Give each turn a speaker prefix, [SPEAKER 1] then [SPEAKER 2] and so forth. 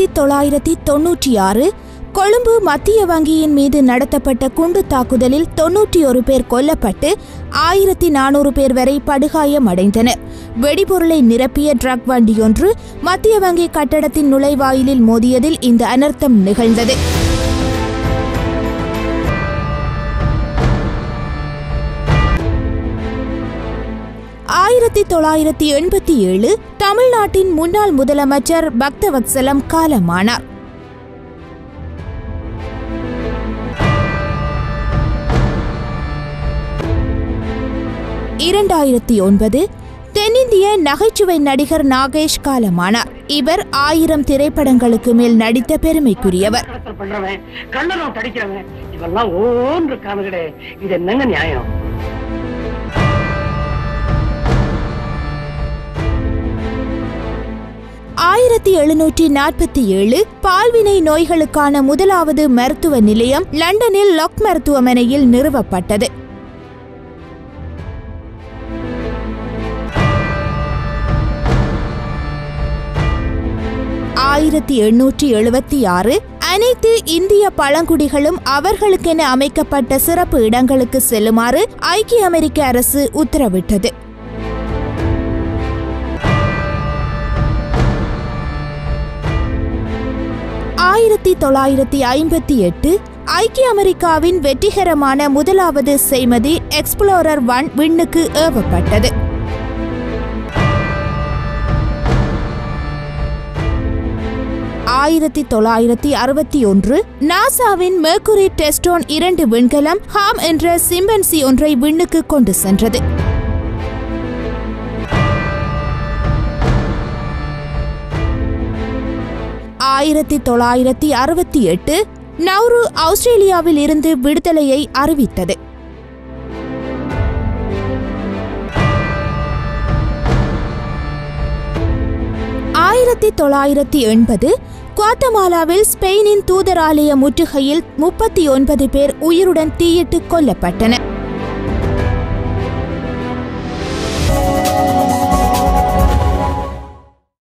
[SPEAKER 1] ஆயிரத்தி தொள்ளாயிரத்தி தொன்னூற்றி ஆறு கொழும்பு மத்திய வங்கியின் மீது நடத்தப்பட்ட குண்டு தாக்குதலில் தொன்னூற்றி ஒரு பேர் கொல்லப்பட்டு ஆயிரத்தி நானூறு பேர் வரை படுகாயமடைந்தனர் வெடிபொருளை நிரப்பிய ட்ரக் வண்டியொன்று மத்திய வங்கி கட்டடத்தின் நுழைவாயிலில் மோதியதில் இந்த அனர்த்தம் நிகழ்ந்தது ஆயிரத்தி தொள்ளாயிரத்தி எண்பத்தி ஏழு தமிழ்நாட்டின் முன்னாள் முதலமைச்சர் பக்தவத்சலம் காலமானார் இரண்டாயிரத்தி ஒன்பது தென்னிந்திய நகைச்சுவை நடிகர் நாகேஷ் காலமானார் இவர் ஆயிரம் திரைப்படங்களுக்கு மேல் நடித்த பெருமைக்குரியவர்
[SPEAKER 2] கடத்தல் பண்றவன் கள்ளனம் தடிக்கிறவன் இவெல்லாம் ஓன்று காணுகடே இது என்னங்க நியாயம்
[SPEAKER 1] ஆயிரத்தி எழுநூற்றி நாற்பத்தி ஏழு பால்வினை நோய்களுக்கான முதலாவது மருத்துவ நிலையம் லண்டனில் லொக் மருத்துவமனையில் நிறுவப்பட்டது ஆயிரத்தி எண்ணூற்றி எழுபத்தி ஆறு அனைத்து இந்திய பழங்குடிகளும் அவர்களுக்கென அமைக்கப்பட்ட சிறப்பு இடங்களுக்கு செல்லுமாறு ஐக்கிய அமெரிக்க அரசு உத்தரவிட்டது ஆயிரத்தி தொள்ளாயிரத்தி ஐம்பத்தி எட்டு ஐக்கிய அமெரிக்காவின் வெற்றிகரமான முதலாவது செய்மதி எக்ஸ்ப்ளோரர் ஒன் விண்ணுக்கு ஏவப்பட்டது ஆயிரத்தி தொள்ளாயிரத்தி அறுபத்தி ஒன்று நாசாவின் மெர்குரி டெஸ்டோன் இரண்டு விண்கலம் ஹாம் என்ற சிம்பன்சி ஒன்றை விண்ணுக்கு கொண்டு சென்றது ஆயிரத்தி தொள்ளாயிரத்தி அறுபத்தி எட்டு நௌரு ஆஸ்திரேலியாவில் இருந்து விடுதலையை அறிவித்தது ஆயிரத்தி தொள்ளாயிரத்தி எண்பது குவாத்தமாலாவில் ஸ்பெயினின் தூதராலய முற்றுகையில் முப்பத்தி ஒன்பது பேர் உயிருடன் தீயிட்டு கொல்லப்பட்டனர்